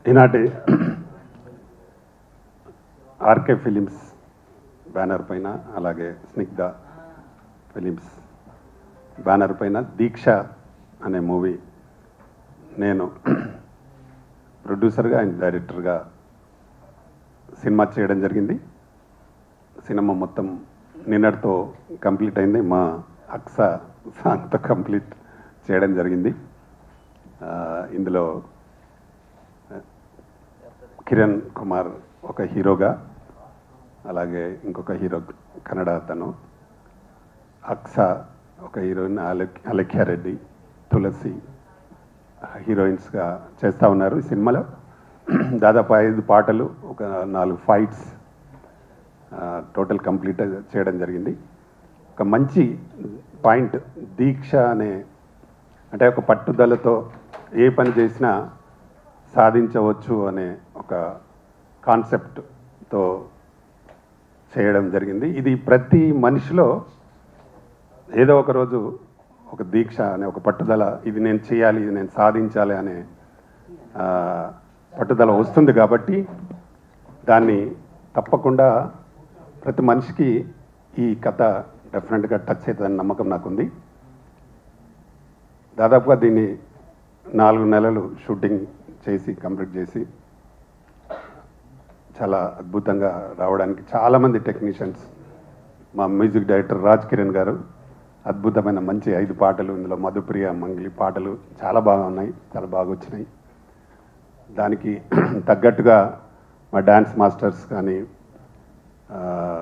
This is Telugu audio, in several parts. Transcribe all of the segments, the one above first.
ఈనాటి ఆర్కే ఫిలిమ్స్ బ్యానర్ పైన అలాగే స్నిగ్ధ ఫిలిమ్స్ బ్యానర్ పైన దీక్ష అనే మూవీ నేను ప్రొడ్యూసర్గా అండ్ డైరెక్టర్గా సినిమా చేయడం జరిగింది సినిమా మొత్తం నిన్నటితో కంప్లీట్ అయింది మా అక్స సాంగ్తో కంప్లీట్ చేయడం జరిగింది ఆ, ఇందులో కిరణ్ కుమార్ ఒక హీరోగా అలాగే ఇంకొక హీరో కన్నడ అతను అక్స ఒక హీరోయిన్ అలెక్ అలెఖ్యారెడ్డి తులసి హీరోయిన్స్గా చేస్తూ ఉన్నారు ఈ సినిమాలో దాదాపు ఐదు పాటలు ఒక నాలుగు ఫైట్స్ టోటల్ కంప్లీట్ చేయడం జరిగింది ఒక మంచి పాయింట్ దీక్ష అనే అంటే ఒక పట్టుదలతో ఏ పని చేసినా సాధించవచ్చు అనే ఒక కాన్సెప్ట్తో చేయడం జరిగింది ఇది ప్రతి మనిషిలో ఏదో ఒక రోజు ఒక దీక్ష అనే ఒక పట్టుదల ఇది నేను చేయాలి ఇది నేను సాధించాలి అనే ఆ, పట్టుదల వస్తుంది కాబట్టి దాన్ని తప్పకుండా ప్రతి మనిషికి ఈ కథ డెఫినెట్గా టచ్ అవుతుందని నమ్మకం నాకుంది దాదాపుగా దీన్ని నాలుగు నెలలు షూటింగ్ చేసి కంప్లీట్ చేసి చాలా అద్భుతంగా రావడానికి చాలామంది టెక్నీషియన్స్ మా మ్యూజిక్ డైరెక్టర్ రాజ్ కిరణ్ గారు అద్భుతమైన మంచి ఐదు పాటలు ఇందులో మధుప్రియ మంగిలి పాటలు చాలా బాగా ఉన్నాయి చాలా బాగా వచ్చినాయి దానికి తగ్గట్టుగా మా డ్యాన్స్ మాస్టర్స్ కానీ ఆ,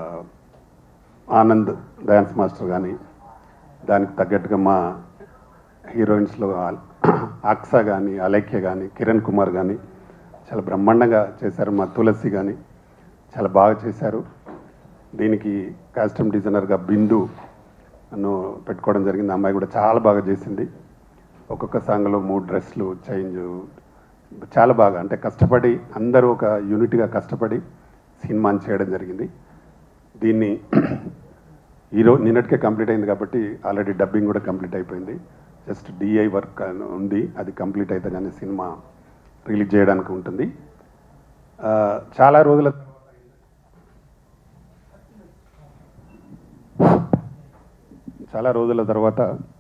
ఆనంద్ డ్యాన్స్ మాస్టర్ కానీ దానికి తగ్గట్టుగా మా హీరోయిన్స్లో అక్స కానీ అలేఖ్య కానీ కిరణ్ కుమార్ కానీ చాలా బ్రహ్మాండంగా చేశారు మా తులసి కానీ చాలా బాగా చేశారు దీనికి కాస్ట్యూమ్ డిజైనర్గా బిందు నన్ను పెట్టుకోవడం జరిగింది ఆ అమ్మాయి కూడా చాలా బాగా చేసింది ఒక్కొక్క సాంగ్లో మూడు డ్రెస్లు చేంజ్ చాలా బాగా అంటే కష్టపడి అందరూ ఒక యూనిట్గా కష్టపడి సినిమాని చేయడం జరిగింది దీన్ని ఈరోజు నిన్నటికే కంప్లీట్ అయింది కాబట్టి ఆల్రెడీ డబ్బింగ్ కూడా కంప్లీట్ అయిపోయింది జస్ట్ డిఐ వర్క్ అని ఉంది అది కంప్లీట్ అయితే కానీ సినిమా రిలీజ్ చేయడానికి ఉంటుంది ఆ, చాలా రోజుల చాలా రోజుల తర్వాత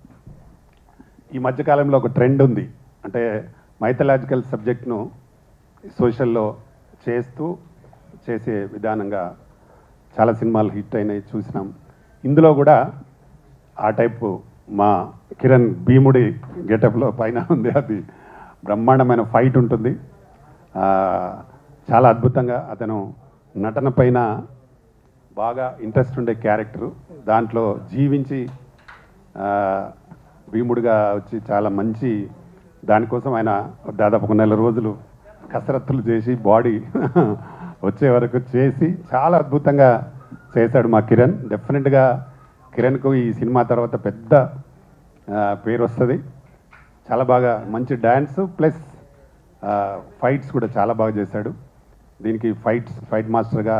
ఈ మధ్యకాలంలో ఒక ట్రెండ్ ఉంది అంటే మైథలాజికల్ సబ్జెక్ట్ను సోషల్లో చేస్తూ చేసే విధానంగా చాలా సినిమాలు హిట్ అయినాయి చూసినాం ఇందులో కూడా ఆ టైపు మా కిరణ్ భీముడి గెటప్లో పైన ఉంది అది బ్రహ్మాండమైన ఫైట్ ఉంటుంది ఆ, చాలా అద్భుతంగా అతను నటన పైన బాగా ఇంట్రెస్ట్ ఉండే క్యారెక్టరు దాంట్లో జీవించి ఆ, భీముడిగా వచ్చి చాలా మంచి దానికోసం ఆయన దాదాపు ఒక నెల రోజులు కసరత్తులు చేసి బాడీ వచ్చే వరకు చేసి చాలా అద్భుతంగా చేశాడు మా కిరణ్ డెఫినెట్గా కిరణ్కు ఈ సినిమా తర్వాత పెద్ద ఆ, పేరు వస్తుంది చాలా బాగా మంచి డ్యాన్స్ ప్లస్ ఫైట్స్ కూడా చాలా బాగా చేశాడు దీనికి ఫైట్స్ ఫైట్ మాస్టర్గా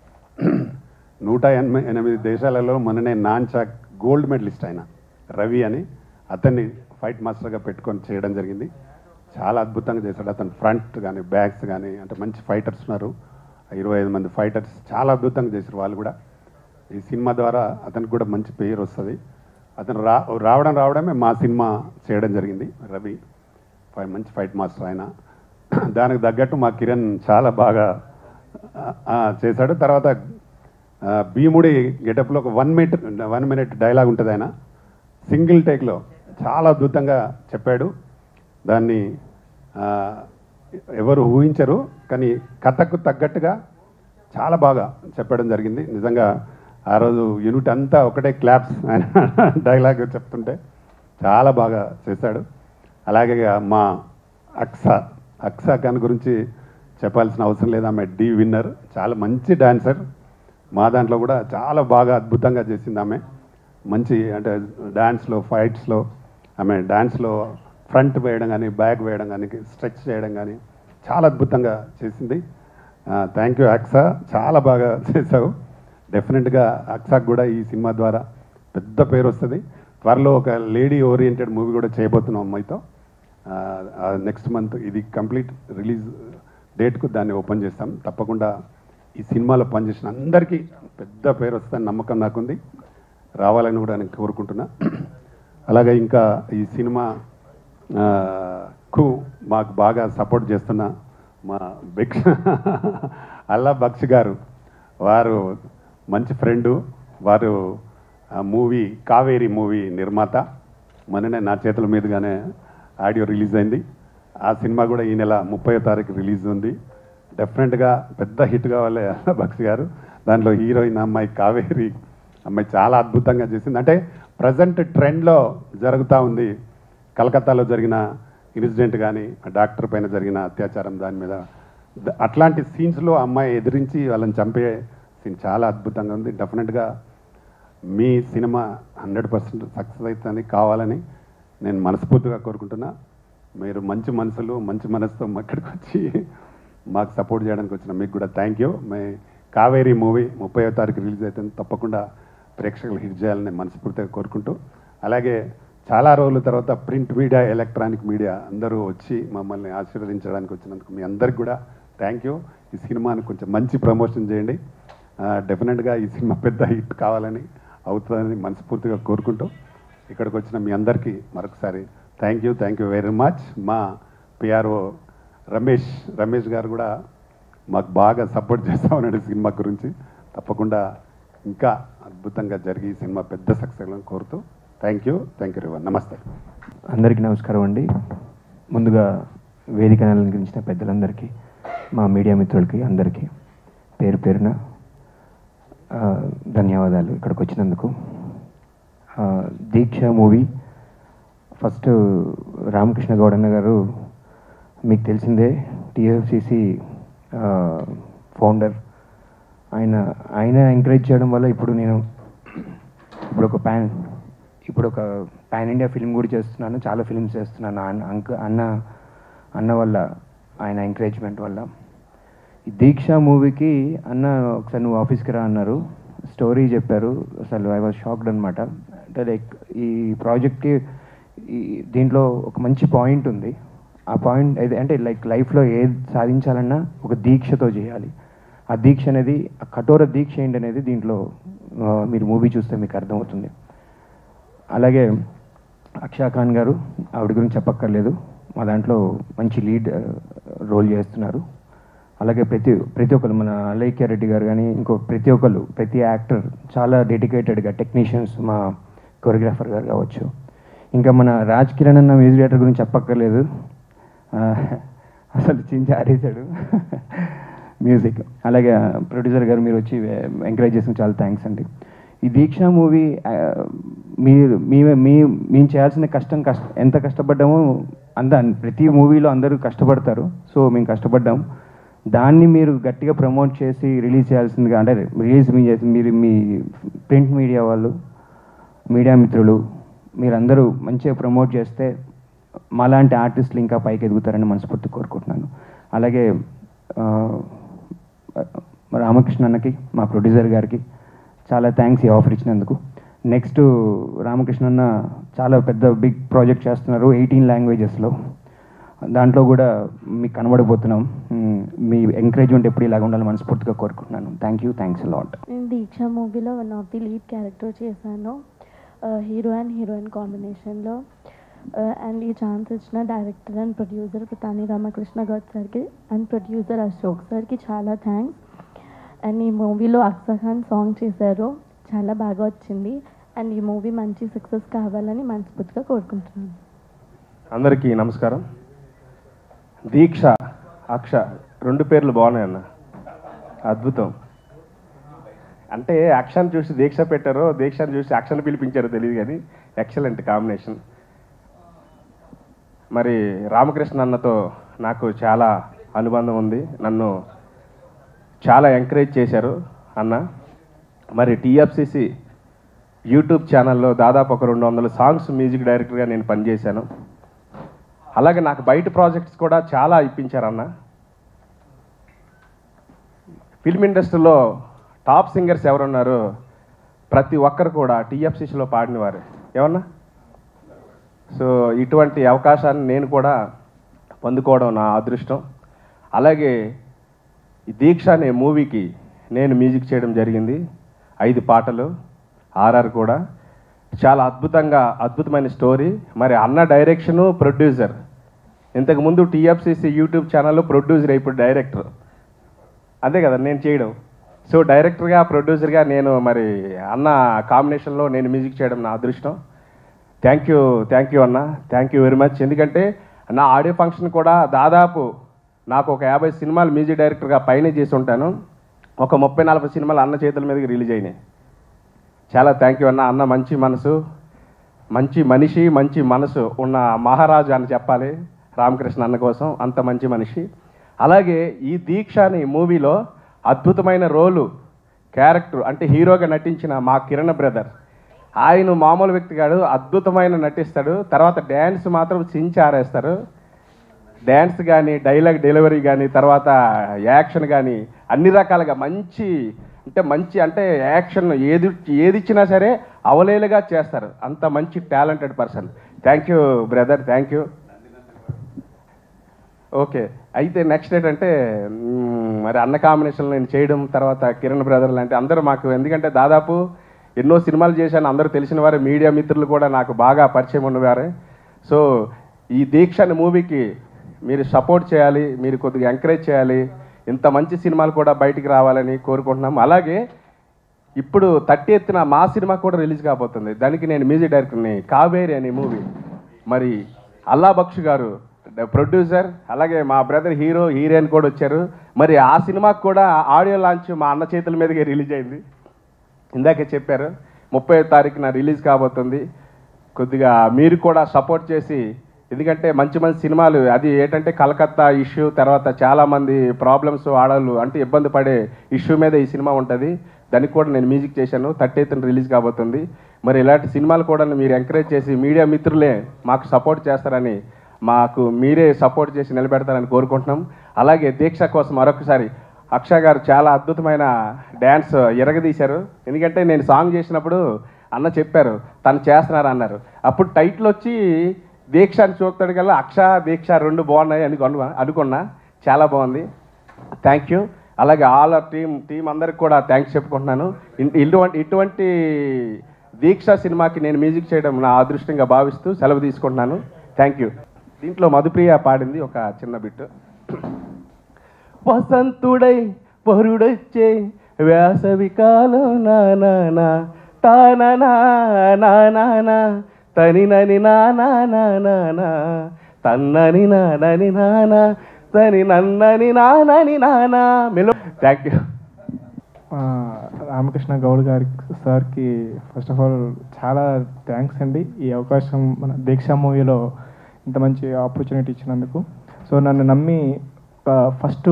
నూట ఎనభై ఎనిమిది దేశాలలో మొన్ననే నాన్చాక్ గోల్డ్ మెడలిస్ట్ ఆయన రవి అని అతన్ని ఫైట్ మాస్టర్గా పెట్టుకొని చేయడం జరిగింది చాలా అద్భుతంగా చేశాడు అతను ఫ్రంట్ కానీ బ్యాక్స్ కానీ అంటే మంచి ఫైటర్స్ ఉన్నారు ఇరవై ఐదు మంది ఫైటర్స్ చాలా అద్భుతంగా చేశారు వాళ్ళు కూడా ఈ సినిమా ద్వారా అతనికి కూడా మంచి పేరు వస్తుంది అతను రా రావడం రావడమే మా సినిమా చేయడం జరిగింది రవి ఫై- మంచి ఫైట్ మాస్టర్ ఆయన దానికి తగ్గట్టు మా కిరణ్ చాలా బాగా ఆ, ఆ, చేశాడు తర్వాత ఆ, భీముడి గెటప్లో ఒక one minute one minute dialogue ఉంటుంది ఆయన సింగిల్ టేక్లో చాలా అద్భుతంగా చెప్పాడు దాన్ని ఆ, ఎవరు ఊహించరు కానీ కథకు తగ్గట్టుగా చాలా బాగా చెప్పడం జరిగింది నిజంగా ఆ రోజు యూనిట్ అంతా ఒకటే క్లాప్స్ ఆయన డైలాగ్ చెప్తుంటే చాలా బాగా చేశాడు అలాగే మా అక్స అక్స ఖాన్ గురించి చెప్పాల్సిన అవసరం లేదు ఆమె డి విన్నర్ చాలా మంచి డాన్సర్ మా దాంట్లో కూడా చాలా బాగా అద్భుతంగా చేసింది ఆమె మంచి అంటే డాన్స్లో ఫైట్స్లో ఆమె డాన్స్లో ఫ్రంట్ వేయడం కానీ బ్యాక్ వేయడం కానీ స్ట్రెచ్ చేయడం కానీ చాలా అద్భుతంగా చేసింది థ్యాంక్ యూ అక్సా చాలా బాగా చేసావు డెఫినెట్గా అక్సాకు కూడా ఈ సినిమా ద్వారా పెద్ద పేరు వస్తుంది త్వరలో ఒక లేడీ ఓరియంటెడ్ మూవీ కూడా చేయబోతున్నాం అమ్మాయితో నెక్స్ట్ మంత్ ఇది కంప్లీట్ రిలీజ్ డేట్కు దాన్ని ఓపెన్ చేస్తాం తప్పకుండా ఈ సినిమాలో పనిచేసిన అందరికీ పెద్ద పేరు వస్తుందని నమ్మకం నాకుంది రావాలని కూడా నేను కోరుకుంటున్నా అలాగే ఇంకా ఈ సినిమా ఆ, కు మాకు బాగా సపోర్ట్ చేస్తున్న మా బిగ్ అల్లా బక్షి గారు వారు మంచి ఫ్రెండు వారు ఆ మూవీ కావేరి మూవీ నిర్మాత మొన్ననే నా చేతుల మీదుగానే ఆడియో రిలీజ్ అయింది ఆ సినిమా కూడా ఈ నెల ముప్పై తారీఖు రిలీజ్ ఉంది డెఫినెట్గా పెద్ద హిట్ కావాలి బక్సి గారు దాంట్లో హీరోయిన్ అమ్మాయి కావేరి అమ్మాయి చాలా అద్భుతంగా చేసింది అంటే ప్రజెంట్ ట్రెండ్లో జరుగుతూ ఉంది కలకత్తాలో జరిగిన ఇన్సిడెంట్ కానీ డాక్టర్ పైన జరిగిన అత్యాచారం దాని మీద ద- అట్లాంటి సీన్స్లో అమ్మాయి ఎదిరించి వాళ్ళని చంపే సీన్ చాలా అద్భుతంగా ఉంది డెఫినెట్గా మీ సినిమా హండ్రెడ్ పర్సెంట్ సక్సెస్ అవుతుందని కావాలని నేను మనస్ఫూర్తిగా కోరుకుంటున్నా మీరు మంచి మనసులు మంచి మనసుతో మా ఇక్కడికి వచ్చి మాకు సపోర్ట్ చేయడానికి వచ్చిన మీకు కూడా thank you May Kaveri movie ముప్పై తారీఖు రిలీజ్ అవుతుంది తప్పకుండా ప్రేక్షకులు హిట్ చేయాలని మనస్ఫూర్తిగా కోరుకుంటూ అలాగే చాలా రోజుల తర్వాత ప్రింట్ మీడియా ఎలక్ట్రానిక్ మీడియా అందరూ వచ్చి మమ్మల్ని ఆశీర్వదించడానికి వచ్చినందుకు మీ అందరికి కూడా థ్యాంక్ యూ ఈ సినిమాని కొంచెం మంచి ప్రమోషన్ చేయండి డెఫినెట్గా ఈ సినిమా పెద్ద హిట్ కావాలని అవుతుందని మనస్ఫూర్తిగా కోరుకుంటూ ఇక్కడికి వచ్చిన మీ అందరికీ మరొకసారి thank you thank you very much మా పిఆర్ఓ రమేష్ రమేష్ గారు కూడా మాకు బాగా సపోర్ట్ చేస్తా ఉన్నాడు ఈ సినిమా గురించి తప్పకుండా ఇంకా అద్భుతంగా జరిగి ఈ సినిమా పెద్ద సక్సెస్ కోరుతూ థ్యాంక్ యూ థ్యాంక్ యూ నమస్తే అందరికీ నమస్కారం అండి ముందుగా వేదిక అలంకరించిన పెద్దలందరికీ మా మీడియా మిత్రులకి అందరికీ పేరు పేరున ఆ, ధన్యవాదాలు ఇక్కడికి వచ్చినందుకు ఆ, దీక్ష మూవీ ఫస్ట్ రామకృష్ణ గౌడన్న గారు మీకు తెలిసిందే టిఎఫ్సిసి ఫౌండర్ ఆయన ఆయన ఎంకరేజ్ చేయడం వల్ల ఇప్పుడు నేను ఇప్పుడు ఒక ప్యాన్ ఇప్పుడు ఒక పాన్ ఇండియా ఫిల్మ్ కూడా చేస్తున్నాను చాలా ఫిల్మ్స్ చేస్తున్నాను అన్న అంక అన్న అన్న వల్ల ఆయన ఎంకరేజ్మెంట్ వల్ల ఈ దీక్ష మూవీకి అన్న ఒకసారి నువ్వు ఆఫీస్కి రా అన్నారు స్టోరీ చెప్పారు అసలు ఐ వాజ్ షాక్డ్ అనమాట అంటే లైక్ ఈ ప్రాజెక్ట్కి ఈ దీంట్లో ఒక మంచి పాయింట్ ఉంది ఆ పాయింట్ ఇది అంటే లైక్ లైఫ్లో ఏది సాధించాలన్నా ఒక దీక్షతో చేయాలి ఆ దీక్ష అనేది ఆ కఠోర దీక్ష ఏంటి అనేది దీంట్లో ఆ, మీరు మూవీ చూస్తే మీకు అర్థమవుతుంది అలాగే అక్షా ఖాన్ గారు ఆవిడ గురించి చెప్పక్కర్లేదు మా దాంట్లో మంచి లీడ్ రోల్ చేస్తున్నారు అలాగే ప్రతి ప్రతి ఒక్కరు మన అలైక్య రెడ్డి గారు కానీ ఇంకో ప్రతి ఒక్కరు ప్రతి యాక్టర్ చాలా డెడికేటెడ్గా టెక్నీషియన్స్ మా కొరియోగ్రాఫర్ గారు కావచ్చు ఇంకా మన రాజ్ కిరణ్ అన్న మ్యూజిక్ డైరెక్టర్ గురించి చెప్పక్కర్లేదు ఆ, అసలు చించి ఆరేశాడు మ్యూజిక్ అలాగే ప్రొడ్యూసర్ గారు మీరు వచ్చి ఎంకరేజ్ చేసిన చాలా థ్యాంక్స్ అండి ఈ దీక్ష మూవీ మీరు మీ మీ మేము చేయాల్సిన కష్టం కష్ట ఎంత కష్టపడ్డామో అంత ప్రతి మూవీలో అందరూ కష్టపడతారు సో మేము కష్టపడ్డాం దాన్ని మీరు గట్టిగా ప్రమోట్ చేసి రిలీజ్ చేయాల్సిందిగా అంటే రిలీజ్ మీ చేసి మీరు మీ ప్రింట్ మీడియా వాళ్ళు మీడియా మిత్రులు మీరందరూ మంచిగా ప్రమోట్ చేస్తే మాలాంటి ఆర్టిస్టులు ఇంకా పైకి ఎదుగుతారని మనస్ఫూర్తి కోరుకుంటున్నాను అలాగే ఆ, రామకృష్ణ అన్నకి మా ప్రొడ్యూసర్ గారికి చాలా థ్యాంక్స్ ఈ ఆఫర్ ఇచ్చినందుకు నెక్స్ట్ రామకృష్ణ అన్న చాలా పెద్ద బిగ్ ప్రాజెక్ట్ చేస్తున్నారు ఎయిటీన్ లాంగ్వేజెస్లో దాంట్లో కూడా మీకు కనబడిపోతున్నాం మ్, మీ ఎంకరేజ్మెంట్ ఎప్పుడు ఇలాగ ఉండాలని మనస్ఫూర్తిగా కోరుకుంటున్నాను థ్యాంక్ యూ థ్యాంక్స్ లాట్ నేను దీక్ష మూవీలో one of the lead character చేశాను హీరో అండ్ హీరోయిన్ కాంబినేషన్లో అండ్ ఈ ఛాన్స్ ఇచ్చిన director and producer Pratani Ramakrishna Goud సార్కి అండ్ ప్రొడ్యూసర్ అశోక్ సార్కి చాలా థ్యాంక్స్ అండ్ ఈ మూవీలో అక్సర్ ఖాన్ సాంగ్ చేశారు చాలా బాగా వచ్చింది అండ్ ఈ మూవీ మంచి సక్సెస్ కావాలని మనస్ఫూర్తిగా కోరుకుంటున్నాను అందరికీ నమస్కారం దీక్ష అక్ష రెండు పేర్లు బాగున్నాయి అన్న అద్భుతం అంటే అక్షాన్ని చూసి దీక్ష పెట్టారో దీక్షను చూసి అక్షను పిలిపించారో తెలియదు కానీ ఎక్సలెంట్ కాంబినేషన్ మరి రామకృష్ణ అన్నతో నాకు చాలా అనుబంధం ఉంది నన్ను చాలా ఎంకరేజ్ చేశారు అన్న మరి టీఎఫ్సిసి యూట్యూబ్ ఛానల్లో దాదాపు ఒక రెండు వందల సాంగ్స్ మ్యూజిక్ డైరెక్టర్గా నేను పనిచేశాను అలాగే నాకు బయట ప్రాజెక్ట్స్ కూడా చాలా ఇప్పించారన్న ఫిల్మ్ ఇండస్ట్రీలో టాప్ సింగర్స్ ఎవరున్నారు ప్రతి ఒక్కరు కూడా టీఎఫ్సిసిలో పాడినవారే ఏమన్నా సో ఇటువంటి అవకాశాన్ని నేను కూడా పొందుకోవడం నా అదృష్టం అలాగే ఈ దీక్ష అనే మూవీకి నేను మ్యూజిక్ చేయడం జరిగింది ఐదు పాటలు ఆర్ఆర్ కూడా చాలా అద్భుతంగా అద్భుతమైన స్టోరీ మరి అన్న డైరెక్షను ప్రొడ్యూసర్ ఇంతకుముందు టీఎఫ్సిసి యూట్యూబ్ ఛానల్లో ప్రొడ్యూసర్ ఇప్పుడు డైరెక్టర్ అంతే కదా నేను చేయడం సో డైరెక్టర్గా ప్రొడ్యూసర్గా నేను మరి అన్న కాంబినేషన్లో నేను మ్యూజిక్ చేయడం నా అదృష్టం థ్యాంక్ యూ థ్యాంక్ యూ అన్న థ్యాంక్ యూ వెరీ మచ్ ఎందుకంటే నా ఆడియో ఫంక్షన్ కూడా దాదాపు నాకు ఒక యాభై సినిమాలు మ్యూజిక్ డైరెక్టర్గా పైన చేసి ఉంటాను ఒక ముప్పై నలభై సినిమాలు అన్న చేతుల మీదకి రిలీజ్ అయినాయి చాలా థ్యాంక్ యూ అన్న అన్న మంచి మనసు మంచి మనిషి మంచి మనసు ఉన్న మహారాజు అని చెప్పాలి రామకృష్ణ అన్న కోసం అంత మంచి మనిషి అలాగే ఈ దీక్ష అనే మూవీలో అద్భుతమైన రోలు క్యారెక్టర్ అంటే హీరోగా నటించిన మా కిరణ్ బ్రదర్ ఆయన మామూలు వ్యక్తి కాడు అద్భుతమైన నటిస్తాడు తర్వాత డ్యాన్స్ మాత్రం చించి ఆరేస్తారు డ్యాన్స్ కానీ డైలాగ్ డెలివరీ కానీ తర్వాత యాక్షన్ కానీ అన్ని రకాలుగా మంచి అంటే మంచి అంటే యాక్షన్ ఏది ఏది ఇచ్చినా సరే అవలేలుగా చేస్తారు అంత మంచి talented person thank you brother thank you okay అయితే నెక్స్ట్ ఏంటంటే మ్మ్, మరి అన్న కాంబినేషన్ నేను చేయడం తర్వాత కిరణ్ బ్రదర్ లాంటి అందరూ మాకు ఎందుకంటే దాదాపు ఎన్నో సినిమాలు చేశాను అందరూ తెలిసిన వారు మీడియా మిత్రులు కూడా నాకు బాగా పరిచయం ఉన్నవారే సో ఈ దీక్ష అనే మూవీకి మీరు సపోర్ట్ చేయాలి మీరు కొద్దిగా ఎంకరేజ్ చేయాలి ఇంత మంచి సినిమాలు కూడా బయటికి రావాలని కోరుకుంటున్నాం అలాగే ఇప్పుడు తట్టి ఎత్తిన మా సినిమా కూడా రిలీజ్ కాబోతుంది దానికి నేను మ్యూజిక్ డైరెక్టర్ని కావేరి అనే మూవీ మరి అల్లా బక్షు గారు ప్రొడ్యూసర్ అలాగే మా బ్రదర్ హీరో హీరోయిన్ కూడా వచ్చారు మరి ఆ సినిమాకి కూడా ఆడియో లాంచ్ మా అన్న చేతుల మీదకే రిలీజ్ అయింది ఇందాకే చెప్పారు ముప్పై తారీఖున రిలీజ్ కాబోతుంది కొద్దిగా మీరు కూడా సపోర్ట్ చేసి ఎందుకంటే మంచి మంచి సినిమాలు అది ఏంటంటే కలకత్తా ఇష్యూ తర్వాత చాలామంది ప్రాబ్లమ్స్ ఆడవాళ్ళు అంటే ఇబ్బంది పడే ఇష్యూ మీద ఈ సినిమా ఉంటుంది దానికి కూడా నేను మ్యూజిక్ చేశాను థర్టీ ఎయిత్ రిలీజ్ కాబోతుంది మరి ఇలాంటి సినిమాలు కూడా మీరు ఎంకరేజ్ చేసి మీడియా మిత్రులే మాకు సపోర్ట్ చేస్తారని మాకు మీరే సపోర్ట్ చేసి నిలబెడతారని కోరుకుంటున్నాం అలాగే దీక్ష కోసం మరొకసారి అక్ష గారు చాలా అద్భుతమైన డ్యాన్స్ ఎరగదీశారు ఎందుకంటే నేను సాంగ్ చేసినప్పుడు అన్న చెప్పారు తను చేస్తున్నారు అన్నారు అప్పుడు టైటిల్ వచ్చి దీక్ష అని చూస్తాడు కల్లా అక్ష దీక్ష రెండు బాగున్నాయి అని కొన్న అనుకున్నా చాలా బాగుంది థ్యాంక్ యూ అలాగే ఆల్ ఆర్ టీమ్ టీం అందరికి కూడా థ్యాంక్స్ చెప్పుకుంటున్నాను ఇన్- ఇటువంటి ఇటువంటి దీక్ష సినిమాకి నేను మ్యూజిక్ చేయడం నా అదృష్టంగా భావిస్తూ సెలవు తీసుకుంటున్నాను థ్యాంక్ యూ దీంట్లో మధుప్రియ పాడింది ఒక చిన్న బిట్టు వసంతుడై పరుడొచ్చే వేసవి కాలం నానా తాననా నానా తని నని నానా తన్నని నానని నానా తని నన్నని నానని నానా మెలో థ్యాంక్ యూ ఆ, రామకృష్ణ గౌడ్ గారి సార్కి ఫస్ట్ ఆఫ్ ఆల్ చాలా థ్యాంక్స్ అండి ఈ అవకాశం మన దీక్ష మూవీలో ఇంత మంచి ఆపర్చునిటీ ఇచ్చినందుకు సో నన్ను నమ్మి ఫస్ట్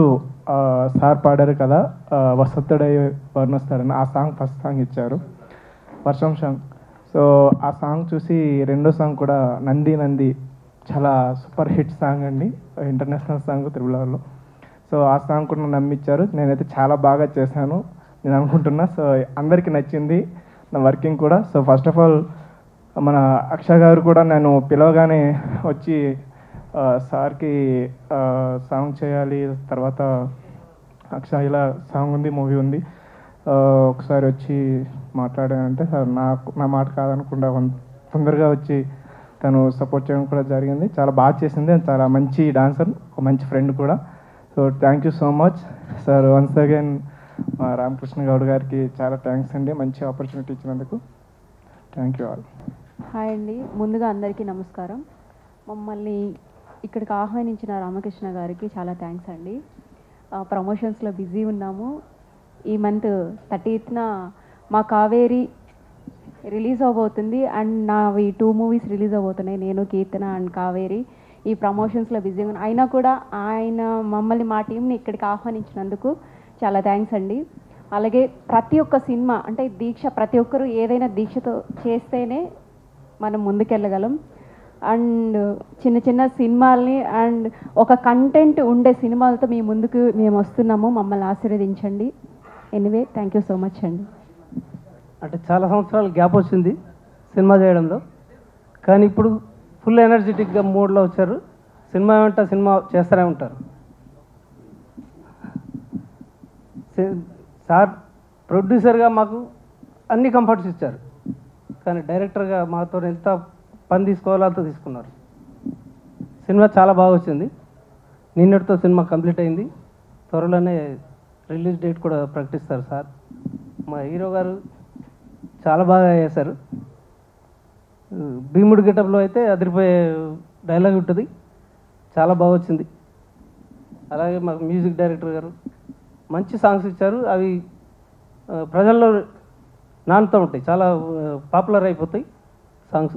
సార్ పాడారు కదా ఆ, వసంతుడై వర్ణిస్తారని ఆ సాంగ్ ఫస్ట్ సాంగ్ ఇచ్చారు వర్షం సాంగ్ సో ఆ సాంగ్ చూసి రెండో సాంగ్ కూడా నంది నంది చాలా సూపర్ హిట్ సాంగ్ అండి ఇంటర్నేషనల్ సాంగ్ త్రిపులలో సో ఆ సాంగ్ కూడా నన్ను నమ్మిచ్చారు నేనైతే చాలా బాగా చేశాను నేను అనుకుంటున్నా సో అందరికీ నచ్చింది నా వర్కింగ్ కూడా సో ఫస్ట్ ఆఫ్ ఆల్ మన అక్ష గారు కూడా నేను పిలవగానే వచ్చి ఆ, సార్కి ఆ, సాంగ్ చేయాలి తర్వాత అక్ష ఇలా సాంగ్ ఉంది మూవీ ఉంది ఆ, ఒకసారి వచ్చి మాట్లాడానంటే సార్ నాకు నా మాట కాదనకుండా కొం- తొందరగా వచ్చి తను సపోర్ట్ చేయడం కూడా జరిగింది చాలా బాగా చేసింది and చాలా మంచి డాన్సర్ ఒక మంచి ఫ్రెండ్ కూడా so thank you so much sir once again మా రామకృష్ణ గౌడ్ గారికి చాలా థ్యాంక్స్ అండి మంచి ఆపర్చునిటీ ఇచ్చినందుకు థ్యాంక్ యూ ఆల్ హాయ్ అండి ముందుగా అందరికీ నమస్కారం మమ్మల్ని ఇక్కడికి ఆహ్వానించిన రామకృష్ణ గారికి చాలా థ్యాంక్స్ అండి ప్రమోషన్స్లో బిజీ ఉన్నాము ఈ మంత్ థర్టీత్న మా కావేరి రిలీజ్ అవబోతుంది అండ్ నావి టూ మూవీస్ రిలీజ్ అవబోతున్నాయి నేను కీర్తన అండ్ కావేరి ఈ ప్రమోషన్స్లో బిజీగా ఉన్నా అయినా కూడా ఆయన మమ్మల్ని మా టీంని ఇక్కడికి ఆహ్వానించినందుకు చాలా థ్యాంక్స్ అండి అలాగే ప్రతి ఒక్క సినిమా అంటే దీక్ష ప్రతి ఒక్కరు ఏదైనా దీక్షతో చేస్తేనే మనం ముందుకెళ్ళగలం అండ్ చిన్న చిన్న సినిమాల్ని అండ్ ఒక కంటెంట్ ఉండే సినిమాలతో మీ ముందుకు మేము వస్తున్నాము మమ్మల్ని ఆశీర్వదించండి anyway thank you so much అండి అంటే చాలా సంవత్సరాలు గ్యాప్ వచ్చింది సినిమా చేయడంలో కానీ ఇప్పుడు ఫుల్ ఎనర్జెటిక్గా మూడ్లో వచ్చారు సినిమా వెంట సినిమా చేస్తూనే ఉంటారు సే- సార్ ప్రొడ్యూసర్గా మాకు అన్ని కంఫర్ట్స్ ఇచ్చారు కానీ డైరెక్టర్గా మాతో ఎంత పని తీసుకోవాలో అంత తీసుకున్నారు సినిమా చాలా బాగా వచ్చింది నిన్నటితో సినిమా కంప్లీట్ అయింది త్వరలోనే రిలీజ్ డేట్ కూడా ప్రకటిస్తారు సార్ మా హీరో గారు చాలా బాగా చేశారు భీముడు గెటప్లో అయితే అదిరిపోయే డైలాగ్ ఉంటుంది చాలా బాగా వచ్చింది అలాగే మాకు మ్యూజిక్ డైరెక్టర్ గారు మంచి సాంగ్స్ ఇచ్చారు అవి ఆ, ప్రజల్లో నానుతూ ఉంటాయి చాలా పాపులర్ అయిపోతాయి సాంగ్స్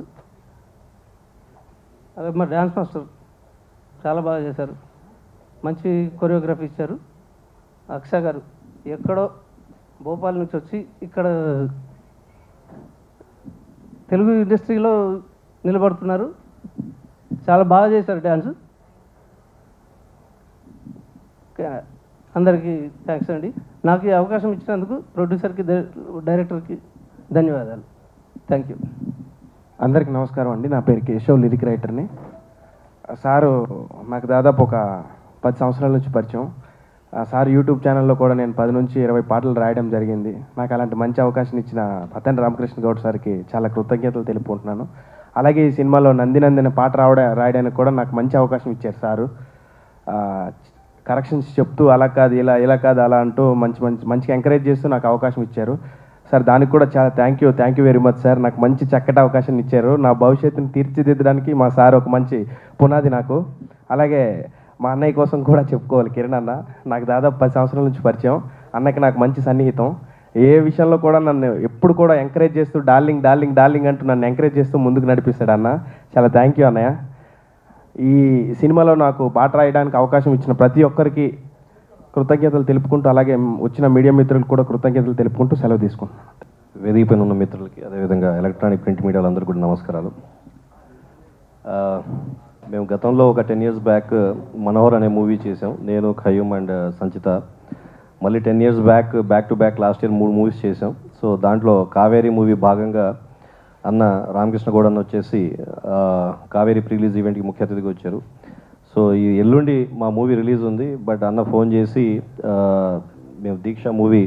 అదే మా డ్యాన్స్ మాస్టర్ చాలా బాగా చేశారు మంచి కొరియోగ్రఫీ ఇచ్చారు అక్ష గారు ఎక్కడో భోపాల్ నుంచి వచ్చి ఇక్కడ తెలుగు ఇండస్ట్రీలో నిలబడుతున్నారు చాలా బాగా చేశారు డ్యాన్స్ కా- అందరికీ థ్యాంక్స్ అండి నాకు ఈ అవకాశం ఇచ్చినందుకు ప్రొడ్యూసర్కి డై- డైరెక్టర్కి ధన్యవాదాలు థ్యాంక్ యూ అందరికి నమస్కారం అండి నా పేరు కేశవ్ లిరిక్ రైటర్ని సారు నాకు దాదాపు ఒక పది సంవత్సరాల నుంచి పరిచయం ఆ సార్ యూట్యూబ్ ఛానల్లో కూడా నేను పది నుంచి ఇరవై పాటలు రాయడం జరిగింది నాకు అలాంటి మంచి అవకాశం ఇచ్చిన పతన్ రామకృష్ణ గౌడ్ సార్కి చాలా కృతజ్ఞతలు తెలుపుకుంటున్నాను అలాగే ఈ సినిమాలో నందినందిన పాట రావడ రాయడానికి కూడా నాకు మంచి అవకాశం ఇచ్చారు సారు కరెక్షన్స్ చెప్తూ అలా కాదు ఇలా ఇలా కాదు అలా అంటూ మంచి మంచి మంచిగా ఎంకరేజ్ చేస్తూ నాకు అవకాశం ఇచ్చారు సార్ దానికి కూడా చాలా thank you thank you very much sir నాకు మంచి చక్కటి అవకాశం ఇచ్చారు నా భవిష్యత్తుని తీర్చిదిద్దడానికి మా సార్ ఒక మంచి పునాది నాకు అలాగే మా అన్నయ్య కోసం కూడా చెప్పుకోవాలి కిరణ్ అన్న నాకు దాదాపు పది సంవత్సరాల నుంచి పరిచయం అన్నకి నాకు మంచి సన్నిహితం ఏ విషయంలో కూడా నన్ను ఎప్పుడు కూడా ఎంకరేజ్ చేస్తూ డార్లింగ్ డార్లింగ్ డార్లింగ్ అంటూ నన్ను ఎంకరేజ్ చేస్తూ ముందుకు నడిపిస్తాడు అన్న చాలా థ్యాంక్ యూ అన్నయ్య ఈ సినిమాలో నాకు పాట రాయడానికి అవకాశం ఇచ్చిన ప్రతి ఒక్కరికి కృతజ్ఞతలు తెలుపుకుంటూ అలాగే వచ్చిన మీడియా మిత్రులకు కూడా కృతజ్ఞతలు తెలుపుకుంటూ సెలవు తీసుకుంటున్నాను వేదిక పైన ఉన్న మిత్రులకి అదేవిధంగా ఎలక్ట్రానిక్ ప్రింట్ మీడియా వాళ్ళందరికీ కూడా నమస్కారాలు ఆ, మేము గతంలో ఒక టెన్ ఇయర్స్ బ్యాక్ మనోహర్ అనే మూవీ చేసాం నేను ఖయ్యూమ్ అండ్ సంచిత మళ్ళీ ten years back back to back last year మూడు మూవీస్ చేసాం సో దాంట్లో కావేరీ మూవీ భాగంగా అన్న రామకృష్ణ గౌడ్ అన్న వచ్చేసి ఆ, కావేరీ ప్రీలీజ్ ఈవెంట్కి ముఖ్య అతిథిగా వచ్చారు సో ఈ ఎల్లుండి మా మూవీ రిలీజ్ ఉంది బట్ అన్న ఫోన్ చేసి ఆ, మేము దీక్ష మూవీ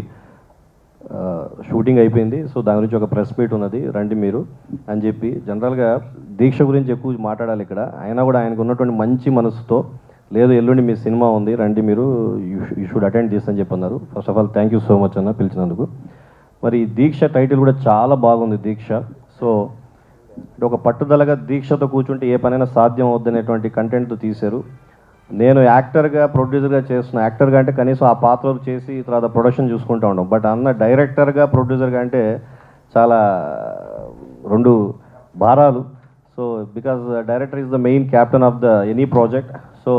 ఆ, షూటింగ్ అయిపోయింది సో దాని గురించి ఒక ప్రెస్ మీట్ ఉన్నది రండి మీరు అని చెప్పి జనరల్గా దీక్ష గురించి ఎక్కువ మాట్లాడాలి ఇక్కడ అయినా కూడా ఆయనకు ఉన్నటువంటి మంచి మనసుతో లేదు ఎల్లుండి మీ సినిమా ఉంది రండి మీరు యూ షుడ్ అటెండ్ చేసి అని చెప్పి అన్నారు first of all thank you so much అన్న పిలిచినందుకు మరి ఈ దీక్ష టైటిల్ కూడా చాలా బాగుంది దీక్ష సో అంటే ఒక పట్టుదలగా దీక్షతో కూర్చుంటే ఏ పనైనా సాధ్యం అవుద్దనేటువంటి కంటెంట్తో తీశారు నేను యాక్టర్గా ప్రొడ్యూసర్గా చేస్తున్నా యాక్టర్గా అంటే కనీసం ఆ పాత్రలు చేసి తర్వాత ప్రొడక్షన్ చూసుకుంటూ ఉంటాం బట్ అన్న డైరెక్టర్గా ప్రొడ్యూసర్గా అంటే చాలా రెండు భారాలు so because director is the main captain of the any project so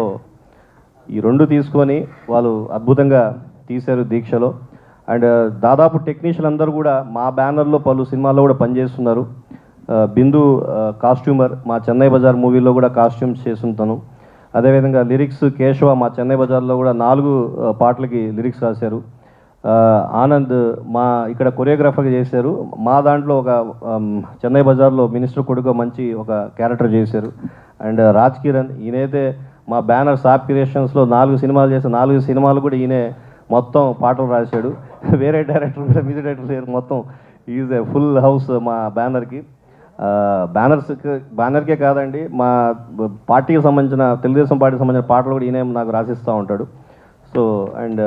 ఈ రెండు తీసుకొని వాళ్ళు అద్భుతంగా తీశారు దీక్షలో అండ్ దాదాపు టెక్నీషియన్ అందరూ కూడా మా బ్యానర్లో పలు సినిమాల్లో కూడా పనిచేస్తున్నారు ఆ, బిందు కాస్ట్యూమర్ మా చెన్నై బజార్ మూవీలో కూడా కాస్ట్యూమ్స్ చేస్తుంటాను అదేవిధంగా లిరిక్స్ కేశవ మా చెన్నై బజార్లో కూడా నాలుగు ఆ, పాటలకి లిరిక్స్ రాశారు ఆ, ఆనంద్ మా ఇక్కడ కొరియోగ్రాఫర్గా చేశారు మా దాంట్లో ఒక ఆమ్, చెన్నై బజార్లో మినిస్టర్ కొడుకు మంచి ఒక క్యారెక్టర్ చేశారు అండ్ రాజ్ కిరణ్ ఈయనైతే మా బ్యానర్ సాప్ క్రియేషన్స్లో నాలుగు సినిమాలు చేసిన నాలుగు సినిమాలు కూడా ఈయనే మొత్తం పాటలు రాశాడు వేరే డైరెక్టర్ కూడా మ్యూజిక్ డైరెక్టర్ లేరు మొత్తం ఈజ్ ఏ ఫుల్ హౌస్ మా బ్యానర్కి బ్యానర్స్ బ్యానర్కే కాదండి మా బ- పార్టీకి సంబంధించిన తెలుగుదేశం పార్టీకి సంబంధించిన పాటలు కూడా ఈయన నాకు రాసిస్తూ ఉంటాడు సో అండ్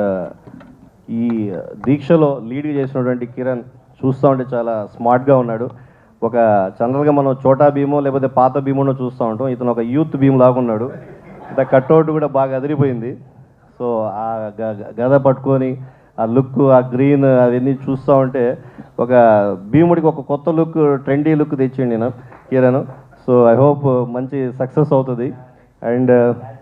ఈ దీక్షలో లీడ్ చేసినటువంటి కిరణ్ చూస్తూ ఉంటే చాలా స్మార్ట్గా ఉన్నాడు ఒక జనరల్గా మనం చోటా భీమో లేకపోతే పాత భీమోనో చూస్తూ ఉంటాం ఇతను ఒక యూత్ భీమ్ లాగా ఉన్నాడు ఇంత కట్అవుట్ కూడా బాగా అదిరిపోయింది సో ఆ గ- గ- గద పట్టుకొని ఆ లుక్ ఆ గ్రీన్ అవన్నీ చూస్తూ ఉంటే ఒక భీముడికి ఒక కొత్త లుక్ ట్రెండీ లుక్ తెచ్చిండి నేను కిరణ్ సో ఐ హోప్ మంచి సక్సెస్ అవుతుంది and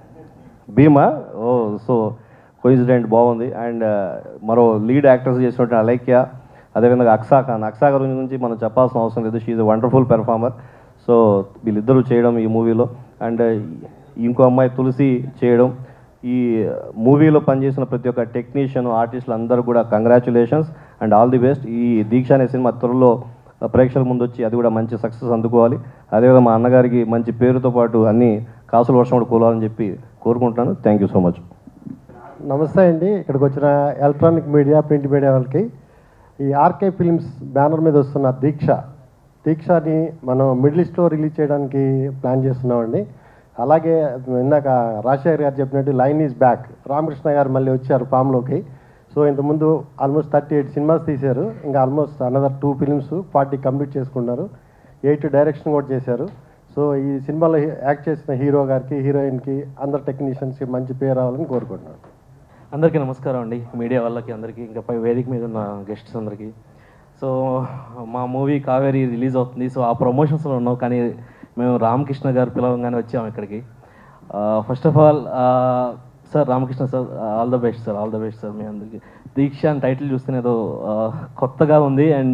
Bheema oh so coincident బాగుంది అండ్ మరో లీడ్ యాక్టర్స్ చేసినటువంటి అలైక్య అదేవిధంగా అక్సా ఖాన్ అక్సా ఖాన్ గురించి మనం చెప్పాల్సిన అవసరం లేదు షీఈ్ వండర్ఫుల్ పెర్ఫార్మర్ సో వీళ్ళిద్దరూ చేయడం ఈ మూవీలో అండ్ ఇంకో అమ్మాయి తులసి చేయడం ఈ మూవీలో పనిచేసిన ప్రతి ఒక్క టెక్నీషియన్ ఆర్టిస్టులు అందరూ కూడా congratulations and all the best ఈ దీక్ష అనే సినిమా త్వరలో ప్రేక్షకుల ముందు వచ్చి అది కూడా మంచి సక్సెస్ అందుకోవాలి అదేవిధంగా మా అన్నగారికి మంచి పేరుతో పాటు అన్ని కాసుల వర్షం కూడా కూలాలని చెప్పి కోరుకుంటున్నాను థ్యాంక్ యూ సో మచ్ నమస్తే అండి ఇక్కడికి వచ్చిన ఎలక్ట్రానిక్ మీడియా ప్రింట్ మీడియా వాళ్ళకి ఈ ఆర్కే ఫిల్మ్స్ బ్యానర్ మీద వస్తున్న దీక్ష దీక్షని మనం మిడిల్ ఈస్ట్లో రిలీజ్ చేయడానికి ప్లాన్ చేస్తున్నామండి అలాగే ఇందాక రాజశేఖర్ గారు చెప్పినట్టు లైన్ ఈజ్ బ్యాక్ రామకృష్ణ గారు మళ్ళీ వచ్చారు ఫామ్లోకి సో ఇంతకుముందు ఆల్మోస్ట్ థర్టీ ఎయిట్ సినిమాస్ తీశారు ఇంకా almost another two films forty complete చేసుకున్నారు ఎయిట్ డైరెక్షన్ కూడా చేశారు సో ఈ సినిమాలో యాక్ట్ చేసిన హీరో గారికి హీరోయిన్కి అందరు టెక్నీషియన్స్కి మంచి పేరు రావాలని కోరుకుంటున్నాను అందరికీ నమస్కారం అండి మీడియా వాళ్ళకి అందరికీ ఇంకా పై వేదిక మీద ఉన్న గెస్ట్స్ అందరికీ సో మా మూవీ కావేరి రిలీజ్ అవుతుంది సో ఆ ప్రమోషన్స్లో ఉన్నాం కానీ మేము రామకృష్ణ గారు పిలవంగానే వచ్చాము ఇక్కడికి first of all sir Ramakrishna sir all the best sir all the best sir మీ అందరికీ దీక్ష అని టైటిల్ చూస్తేనే ఏదో ఆ, కొత్తగా ఉంది అండ్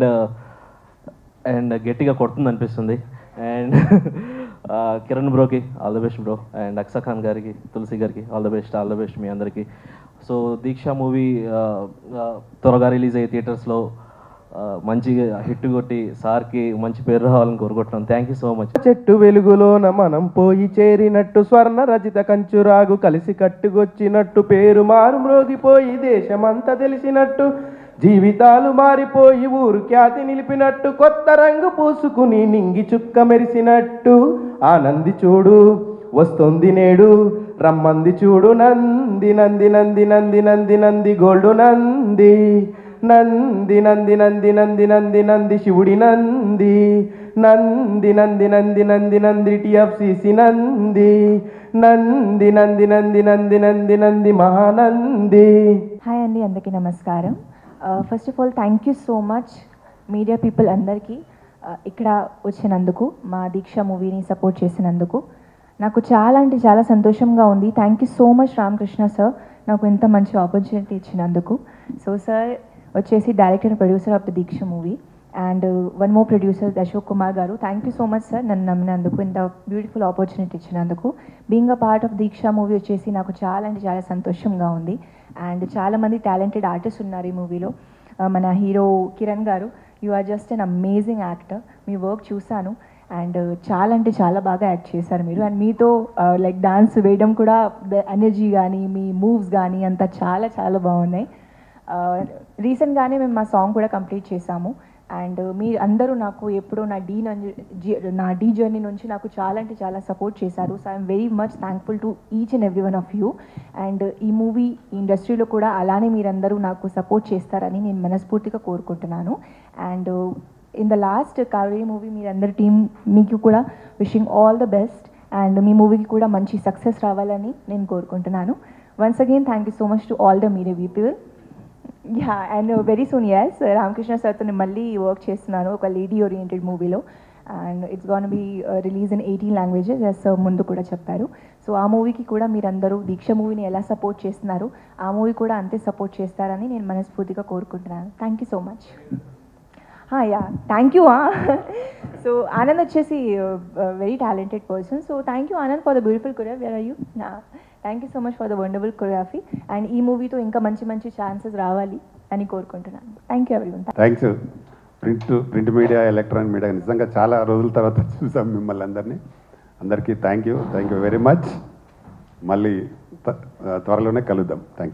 అండ్ గట్టిగా కొడుతుంది అనిపిస్తుంది అండ్ కిరణ్ బ్రోకి all the best bro and Aksa Khan గారికి తులసి గారికి all the best all the best మీ అందరికీ సో దీక్ష మూవీ త్వరగా రిలీజ్ అయ్యే థియేటర్స్లో మంచిగా హిట్ కొట్టి సార్కి మంచి పేరు రావాలని కోరుకుంటున్నాను థ్యాంక్ యూ సో మచ్ చెట్టు వెలుగులోన మనం పోయి చేరినట్టు స్వర్ణ రచిత కంచురాగు కలిసి కట్టుకొచ్చినట్టు పేరు మారు మ్రోగిపోయి దేశమంతా తెలిసినట్టు జీవితాలు మారిపోయి ఊరు ఖ్యాతి నిలిపినట్టు కొత్త రంగు పూసుకుని నింగి చుక్క మెరిసినట్టు ఆనంది చూడు వస్తుంది నేడు రమ్మంది చూడు నంది నంది నంది నంది నంది నంది గోల్డు నంది నంది నంది నంది నంది నంది నంది శివుడి నంది నంది నంది నంది నంది నంది టిఎఫ్సిసి నంది నంది నంది నంది నంది నంది నంది మహానంది హాయ్ అండి అందరికీ నమస్కారం first of all thank you so much media people అందరికీ uh, ఇక్కడ వచ్చినందుకు మా దీక్ష మూవీని సపోర్ట్ చేసినందుకు నాకు చాలా అంటే చాలా సంతోషంగా ఉంది thank you so much Ramakrishna sir నాకు ఇంత మంచి ఆపర్చునిటీ ఇచ్చినందుకు సో సార్ వచ్చేసి director and producer of the Deeksha movie and one more producer Ashok Kumar గారు thank you so much sir నన్ను నమ్మినందుకు ఇంత బ్యూటిఫుల్ ఆపర్చునిటీ ఇచ్చినందుకు being a part of Deeksha movie వచ్చేసి నాకు చాలా అంటే చాలా సంతోషంగా ఉంది అండ్ చాలామంది టాలెంటెడ్ ఆర్టిస్ట్ ఉన్నారు ఈ మూవీలో మన హీరో కిరణ్ గారు you are just an amazing actor మీ వర్క్ చూశాను అండ్ చాలా అంటే చాలా బాగా యాక్ట్ చేశారు మీరు అండ్ మీతో లైక్ డాన్స్ వేయడం కూడా ద ఎనర్జీ కానీ మీ మూవ్స్ కానీ అంతా చాలా చాలా బాగున్నాయి రీసెంట్గానే మేము మా సాంగ్ కూడా కంప్లీట్ చేశాము అండ్ మీ అందరూ నాకు ఎప్పుడో నా డీ నా డీ జర్నీ నుంచి నాకు చాలా అంటే చాలా సపోర్ట్ చేశారు so I'm very much thankful to each and every one of you and ఈ మూవీ ఇండస్ట్రీలో కూడా అలానే మీరందరూ నాకు సపోర్ట్ చేస్తారని నేను మనస్ఫూర్తిగా కోరుకుంటున్నాను and in the last Kaveri movie మీరందరి టీం మీకు కూడా wishing all the best and మీ మూవీకి కూడా మంచి సక్సెస్ రావాలని నేను కోరుకుంటున్నాను once again thank you so much to all the media people yeah and very soon yes Ramakrishna సార్తో నేను మళ్ళీ వర్క్ చేస్తున్నాను ఒక లేడీ ఓరియంటెడ్ మూవీలో and it's gonna be release in eighteen languages yes ముందు కూడా చెప్పారు సో ఆ మూవీకి కూడా మీరందరూ దీక్ష మూవీని ఎలా సపోర్ట్ చేస్తున్నారు ఆ మూవీ కూడా అంతే సపోర్ట్ చేస్తారని నేను మనస్ఫూర్తిగా కోరుకుంటున్నాను thank you so much yeah thank you so Anand వచ్చేసి very talented person so thank you Anand for the beautiful courier where are you thank you so much for the wonderful choreography and ఈ మూవీతో ఇంకా మంచి మంచి ఛాన్సెస్ రావాలి అని కోరుకుంటున్నాను థ్యాంక్ యూ ఎవరి thanks print print media electronic media నిజంగా చాలా రోజుల తర్వాత చూసాం మిమ్మల్ని అందరినీ అందరికీ thank you thank you very much మళ్ళీ త్వరలోనే కలుద్దాం థ్యాంక్ యూ